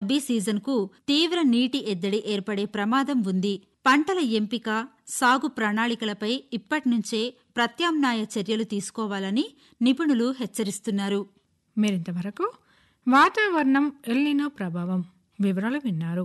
రబీ సీజన్కు తీవ్ర నీటి ఎద్దడి ఏర్పడే ప్రమాదం ఉంది పంటల ఎంపిక సాగు ప్రణాళికలపై ఇప్పట్నుంచే ప్రత్యామ్నాయ చర్యలు తీసుకోవాలని నిపుణులు హెచ్చరిస్తున్నారు మీరింతవరకు వాతావరణం ఎల్నినో ప్రభావం వివరాలు విన్నారు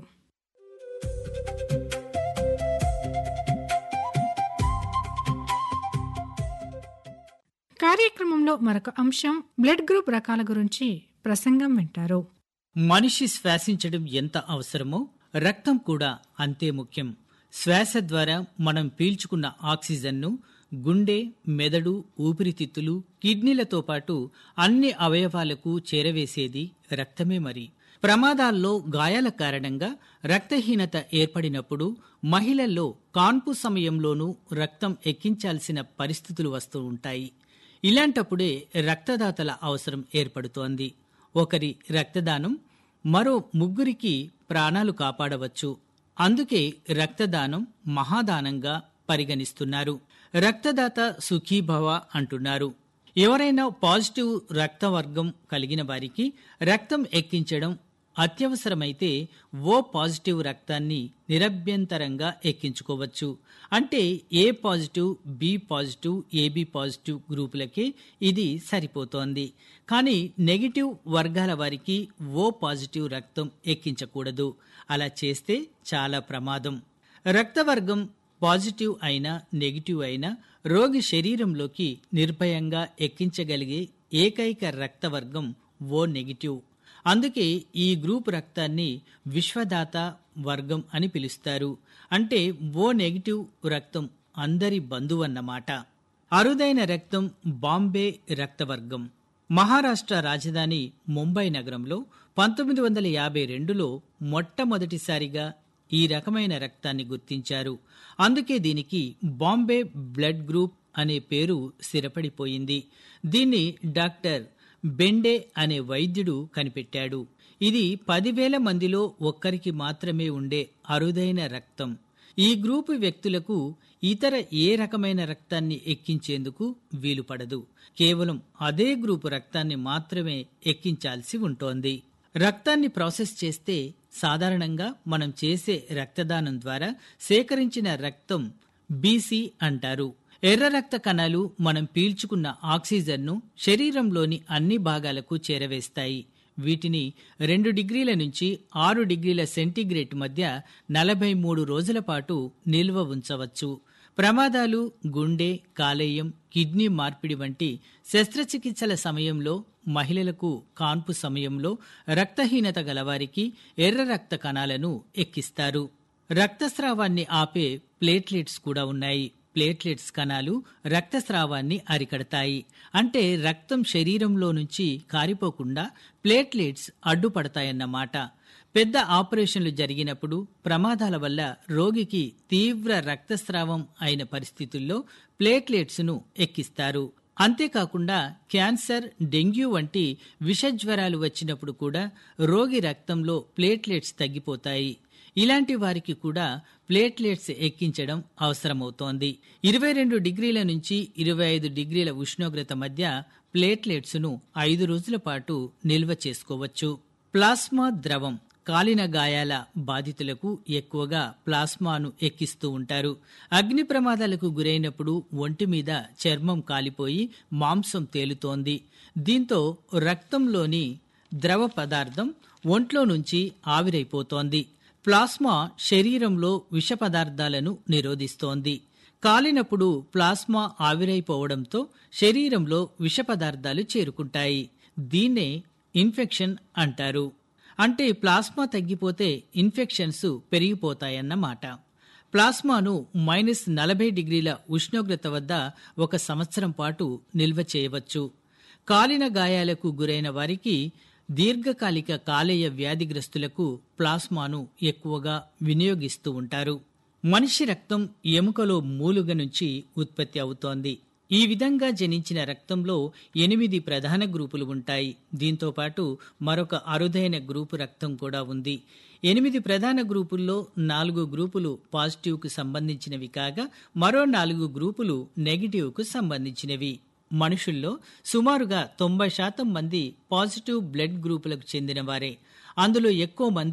కార్యక్రమంలో మరొక అంశం బ్లడ్ గ్రూప్ రకాల గురించి ప్రసంగం వింటారు మనిషి శ్వాసించడం ఎంత అవసరమో రక్తం కూడా అంతే ముఖ్యం శ్వాస ద్వారా మనం పీల్చుకున్న ఆక్సిజన్ను గుండె మెదడు ఊపిరితిత్తులు కిడ్నీలతో పాటు అన్ని అవయవాలకు చేరవేసేది రక్తమే మరి ప్రమాదాల్లో గాయాల కారణంగా రక్తహీనత ఏర్పడినప్పుడు మహిళల్లో కాన్పు సమయంలోనూ రక్తం ఎక్కించాల్సిన పరిస్థితులు వస్తూ ఉంటాయి ఇలాంటప్పుడే రక్తదాతల అవసరం ఏర్పడుతోంది ఒకరి రక్తదానం మరో ముగ్గురికి ప్రాణాలు కాపాడవచ్చు అందుకే రక్తదానం మహాదానంగా పరిగణిస్తున్నారు రక్తదాత సుఖీభవ అంటున్నారు ఎవరైనా పాజిటివ్ రక్తవర్గం కలిగిన వారికి రక్తం ఎక్కించడం అత్యవసరమైతే ఓ పాజిటివ్ రక్తాన్ని నిరభ్యంతరంగా ఎక్కించుకోవచ్చు అంటే A positive B positive AB positive గ్రూపులకే ఇది సరిపోతోంది కానీ నెగిటివ్ వర్గాల వారికి ఓ పాజిటివ్ రక్తం ఎక్కించకూడదు అలా చేస్తే చాలా ప్రమాదం రక్తవర్గం పాజిటివ్ అయినా నెగిటివ్ అయినా రోగి శరీరంలోకి నిర్భయంగా ఎక్కించగలిగే ఏకైక రక్తవర్గం ఓ నెగిటివ్ అందుకే ఈ గ్రూప్ రక్తాన్ని విశ్వదాత వర్గం అని పిలుస్తారు అంటే ఓ నెగిటివ్ రక్తం అందరి బంధువన్నమాట అరుదైన రక్తం బాంబే రక్తవర్గం మహారాష్ట్ర రాజధాని ముంబై నగరంలో పంతొమ్మిది వందల యాభై రెండులో మొట్టమొదటిసారిగా ఈ రకమైన రక్తాన్ని గుర్తించారు అందుకే దీనికి బాంబే బ్లడ్ గ్రూప్ అనే పేరు స్థిరపడిపోయింది దీన్ని డాక్టర్ బెండే అనే వైద్యుడు కనిపెట్టాడు ఇది పదివేల మందిలో ఒక్కరికి మాత్రమే ఉండే అరుదైన రక్తం ఈ గ్రూపు వ్యక్తులకు ఇతర ఏ రకమైన రక్తాన్ని ఎక్కించేందుకు వీలు పడదు కేవలం అదే గ్రూపు రక్తాన్ని మాత్రమే ఎక్కించాల్సి ఉంటోంది రక్తాన్ని ప్రాసెస్ చేస్తే సాధారణంగా మనం చేసే రక్తదానం ద్వారా సేకరించిన రక్తం బీసీ అంటారు ఎర్ర రక్త కణాలు మనం పీల్చుకున్న ఆక్సిజన్ను శరీరంలోని అన్ని భాగాలకు చేరవేస్తాయి వీటిని రెండు డిగ్రీల నుంచి ఆరు డిగ్రీల సెంటీగ్రేడ్ మధ్య నలభై మూడు రోజుల పాటు నిల్వ ఉంచవచ్చు ప్రమాదాలు గుండె కాలేయం కిడ్నీ మార్పిడి వంటి శస్త్రచికిత్సల సమయంలో మహిళలకు కాన్పు సమయంలో రక్తహీనత గలవారికి ఎర్ర రక్త కణాలను ఎక్కిస్తారు రక్తస్రావాన్ని ఆపే ప్లేట్లెట్స్ కూడా ఉన్నాయి ప్లేట్లెట్స్ కణాలు రక్తస్రావాన్ని అరికడతాయి అంటే రక్తం శరీరంలో నుంచి కారిపోకుండా ప్లేట్లెట్స్ అడ్డుపడతాయన్నమాట పెద్ద ఆపరేషన్లు జరిగినప్పుడు ప్రమాదాల వల్ల రోగికి తీవ్ర రక్తస్రావం అయిన పరిస్థితుల్లో ప్లేట్లెట్స్ను ఎక్కిస్తారు అంతేకాకుండా క్యాన్సర్ డెంగ్యూ వంటి విషజ్వరాలు వచ్చినప్పుడు కూడా రోగి రక్తంలో ప్లేట్లెట్స్ తగ్గిపోతాయి ఇలాంటి వారికి కూడా ప్లేట్లెట్స్ ఎక్కించడం అవసరమవుతోంది ఇరవై రెండు డిగ్రీల నుంచి ఇరవై ఐదు డిగ్రీల ఉష్ణోగ్రత మధ్య ప్లేట్లెట్స్ను ఐదు రోజుల పాటు నిల్వ చేసుకోవచ్చు ప్లాస్మా ద్రవం కాలిన గాయాల బాధితులకు ఎక్కువగా ప్లాస్మాను ఎక్కిస్తూ ఉంటారు అగ్ని ప్రమాదాలకు గురైనప్పుడు ఒంటి మీద చర్మం కాలిపోయి మాంసం తేలుతోంది దీంతో రక్తంలోని ద్రవ పదార్థం ఒంట్లో నుంచి ఆవిరైపోతోంది ప్లాస్మా శరీరంలో విష పదార్థాలను నిరోధిస్తోంది కాలినప్పుడు ప్లాస్మా ఆవిరైపోవడంతో శరీరంలో విష పదార్థాలు చేరుకుంటాయి దీన్నే ఇన్ఫెక్షన్ అంటారు అంటే ప్లాస్మా తగ్గిపోతే ఇన్ఫెక్షన్స్ పెరిగిపోతాయన్నమాట ప్లాస్మాను మైనస్ నలభై డిగ్రీల ఉష్ణోగ్రత వద్ద ఒక సంవత్సరం పాటు నిల్వ చేయవచ్చు కాలిన గాయాలకు గురైన వారికి దీర్ఘకాలిక కాలేయ వ్యాధిగ్రస్తులకు ప్లాస్మాను ఎక్కువగా వినియోగిస్తూ ఉంటారు మనిషి రక్తం ఎముకలో మూలుగ నుంచి ఉత్పత్తి అవుతోంది ఈ విధంగా జనించిన రక్తంలో ఎనిమిది ప్రధాన గ్రూపులు ఉంటాయి దీంతో పాటు మరొక అరుదైన గ్రూపు రక్తం కూడా ఉంది ఎనిమిది ప్రధాన గ్రూపుల్లో నాలుగు గ్రూపులు పాజిటివ్కు సంబంధించినవి కాగా మరో నాలుగు గ్రూపులు నెగిటివ్కు సంబంధించినవి మనుషుల్లో సుమారుగా తొంభై శాతం మంది పాజిటివ్ బ్లడ్ గ్రూపులకు చెందిన వారే అందులో ఎక్కువ మంది